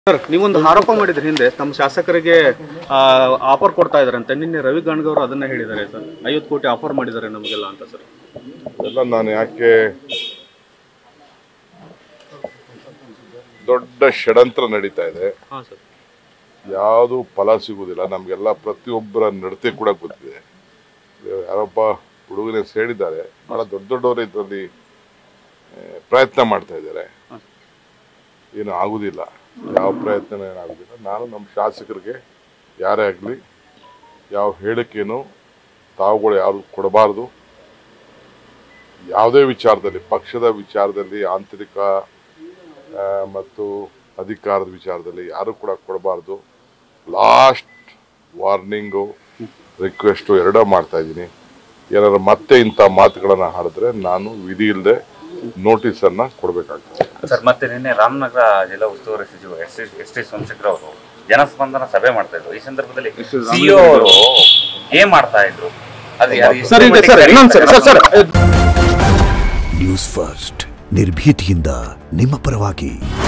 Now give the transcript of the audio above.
sir ನೀವೊಂದು ಆರೋಪ ಮಾಡಿದ್ರಿ ಹಿಂದೆ ನಮ್ಮ ಶಾಸಕರಿಗೆ ಆಫರ್ ಕೊಡ್ತಾ ಇದಾರಂತೆ ನಿನ್ನೆ ರವಿ ಗಣ್ಗವರು ಅದನ್ನ ಹೇಳಿದ್ದಾರೆ ಸರ್ ಐವತ್ತು ಕೋಟಿ ಆಫರ್ ಮಾಡಿದ್ದಾರೆ ನಮಗೆಲ್ಲ ಅಂತ ಸರ್ ಎಲ್ಲ ನಾನು ಯಾಕೆ ದೊಡ್ಡ ಷಡ್ಯಂತ್ರ ನಡೀತಾ ಇದೆ ಹಾಂ ಸರ್ ಯಾವುದು ಫಲ ಸಿಗುವುದಿಲ್ಲ ನಮಗೆಲ್ಲ ಪ್ರತಿಯೊಬ್ಬರ ನಡತೆ ಕೂಡ ಗೊತ್ತಿದೆ ಯಾರೊಬ್ಬ ಹುಡುಗನ ಹೇಳಿದ್ದಾರೆ ಬಹಳ ದೊಡ್ಡ ದೊಡ್ಡವರು ಇದರಲ್ಲಿ ಪ್ರಯತ್ನ ಮಾಡ್ತಾ ಇದ್ದಾರೆ ಏನು ಆಗುದಿಲ್ಲ ಯಾವ ಪ್ರಯತ್ನ ಏನಾಗುದಿಲ್ಲ ನಾನು ನಮ್ಮ ಶಾಸಕರಿಗೆ ಯಾರೇ ಆಗಲಿ ಯಾವ ಹೇಳಿಕೆಯನ್ನು ತಾವುಗಳು ಯಾರು ಕೊಡಬಾರ್ದು ಯಾವುದೇ ವಿಚಾರದಲ್ಲಿ ಪಕ್ಷದ ವಿಚಾರದಲ್ಲಿ ಆಂತರಿಕ ಆ, ಮತ್ತು ಅಧಿಕಾರದ ವಿಚಾರದಲ್ಲಿ ಯಾರು ಕೂಡ ಕೊಡಬಾರ್ದು ಲಾಸ್ಟ್ ವಾರ್ನಿಂಗು ರಿಕ್ವೆಸ್ಟು ಎರಡೂ ಮಾಡ್ತಾ ಇದ್ದೀನಿ ಏನಾದ್ರು ಮತ್ತೆ ಇಂಥ ಮಾತುಗಳನ್ನು ಹಾಡಿದ್ರೆ ನಾನು ವಿಧಿ ಇಲ್ಲದೆ ನೋಟಿಸನ್ನು ಕೊಡಬೇಕಾಗ್ತದೆ ಸರ್ ಮತ್ತೆ ನಿನ್ನೆ ರಾಮನಗರ ಜಿಲ್ಲಾ ಉಸ್ತುವಾರಿ ಸಚಿವ ಎಸ್ ಎಸ್ ಟಿ ಸೋಮಶೇಖರ್ ಅವರು ಜನಸ್ಪಂದನ ಸಭೆ ಮಾಡ್ತಾ ಇದ್ರು ಈ ಸಂದರ್ಭದಲ್ಲಿ ಸಿಇಒ ಅವರು ಏನ್ ಮಾಡ್ತಾ ಇದ್ರು ಅದು ಯಾರು ಎಷ್ಟು ಸರ್ ಇದೆ ಸರ್ ಮಟ್ಟಿಗೆ ಇನ್ನೊಂದು sir sir sir news first ನಿರ್ಭೀತಿಯಿಂದ ನಿಮ್ಮ ಪರವಾಗಿ